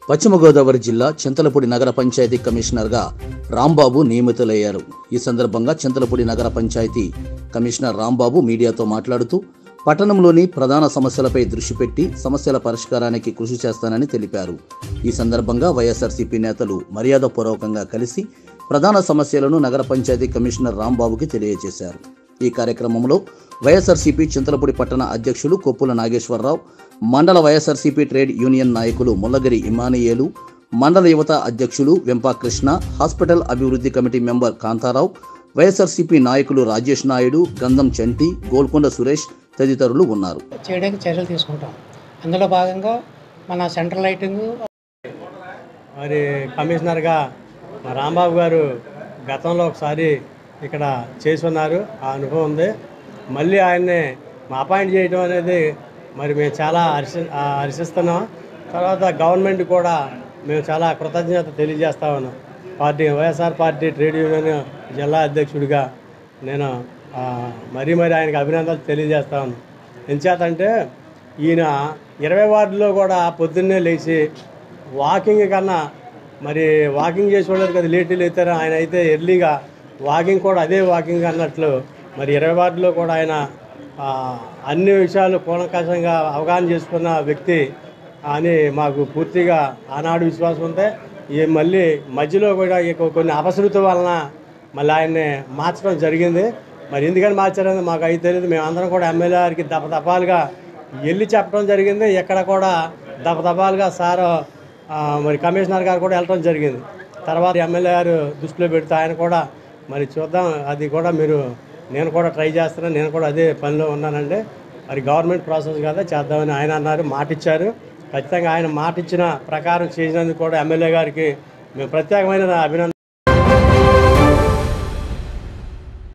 పశ్చిమ గోదావరి జిల్లా చింతలపూడి నగర పంచాయతీ కమిషనర్గా రాంబాబు నియమితులయ్యారు ఈ సందర్భంగా చింతలపూడి నగర పంచాయతీ కమిషనర్ రాంబాబు మీడియాతో మాట్లాడుతూ పట్టణంలోని ప్రధాన సమస్యలపై దృష్టి పెట్టి సమస్యల పరిష్కారానికి కృషి చేస్తానని తెలిపారు ఈ సందర్భంగా వైఎస్ఆర్సీపీ నేతలు మర్యాదపూర్వకంగా కలిసి ప్రధాన సమస్యలను నగర పంచాయతీ కమిషనర్ రాంబాబుకి తెలియజేశారు ఈ కార్యక్రమంలో వైఎస్ఆర్సీపీ చింతలపూడి పట్టణ అధ్యక్షులు కొప్పుల నాగేశ్వరరావు మండల వైఎస్ఆర్సీపీ ట్రేడ్ యూనియన్ నాయకులు ముల్లగిరి ఇమానియేలు మండల యువత అధ్యక్షులు వెంపా కృష్ణ హాస్పిటల్ అభివృద్ధి కమిటీ మెంబర్ కాంతారావు వైఎస్ఆర్సీపీ నాయకులు రాజేష్ నాయుడు గంధం చంటి గోల్కొండ సురేష్ తదితరులు ఉన్నారు చేయడానికి చర్యలు తీసుకుంటాం అందులో భాగంగా మన సెంట్రల్ లైటింగ్ మరి కమిషనర్గా మా రాంబాబు గారు గతంలో ఒకసారి ఇక్కడ చేసి ఉన్నారు ఆ అనుభవం ఉంది మళ్ళీ ఆయన్ని మా అపాయింట్ చేయడం అనేది మరి మేము చాలా హర్షి ఆ, హర్షిస్తున్నాం తర్వాత గవర్నమెంట్ కూడా మేము చాలా కృతజ్ఞత తెలియజేస్తా ఉన్నాం party YSR party trade union జిల్లా అధ్యక్షుడిగా నేను ఆ, మరీ మరీ ఆయనకు అభినందనలు తెలియజేస్తా ఉన్నాను ఎంచేతంటే ఈయన ఇరవై వార్డులో కూడా పొద్దున్నే లేచి వాకింగ్ కన్నా మరి వాకింగ్ చేసి ఉండదు కదా లేట్ లేతారు ఆయన అయితే ఎర్లీగా వాకింగ్ కూడా అదే వాకింగ్ అన్నట్లు మరి ఇరవై వార్డులో కూడా ఆయన ఆ, అన్ని విషయాలు కూలంకషంగా అవగాహన చేసుకున్న వ్యక్తి అని మాకు పూర్తిగా ఆనాడు విశ్వాసం ఉంది ఈ మళ్ళీ మధ్యలో కూడా ఈ కొ- కొన్ని అపశృతి వలన మళ్ళీ ఆయన్ని మార్చడం జరిగింది మరి ఎందుకని మార్చారని మాకు అయితే తెలియదు మేమందరం కూడా ఎమ్మెల్యే గారికి దపదపాలుగా వెళ్ళి చెప్పడం జరిగింది ఎక్కడ కూడా దపదపాలుగా సార్ ఆ, మరి కమిషనర్ గారు కూడా వెళ్ళడం జరిగింది తర్వాత ఎమ్మెల్యే గారు దృష్టిలో పెడితే ఆయన కూడా మరి చూద్దాం అది కూడా మీరు నేను కూడా ట్రై చేస్తున్నాను నేను కూడా అదే పనిలో ఉన్నానండి మరి గవర్నమెంట్ ప్రాసెస్ కదా చేద్దామని ఆయన అన్నారు మాట ఇచ్చారు ఖచ్చితంగా ఆయన మాట ఇచ్చిన ప్రకారం చేసినందుకు కూడా ఎమ్మెల్యే గారికి మేము ప్రత్యేకమైన అభినందన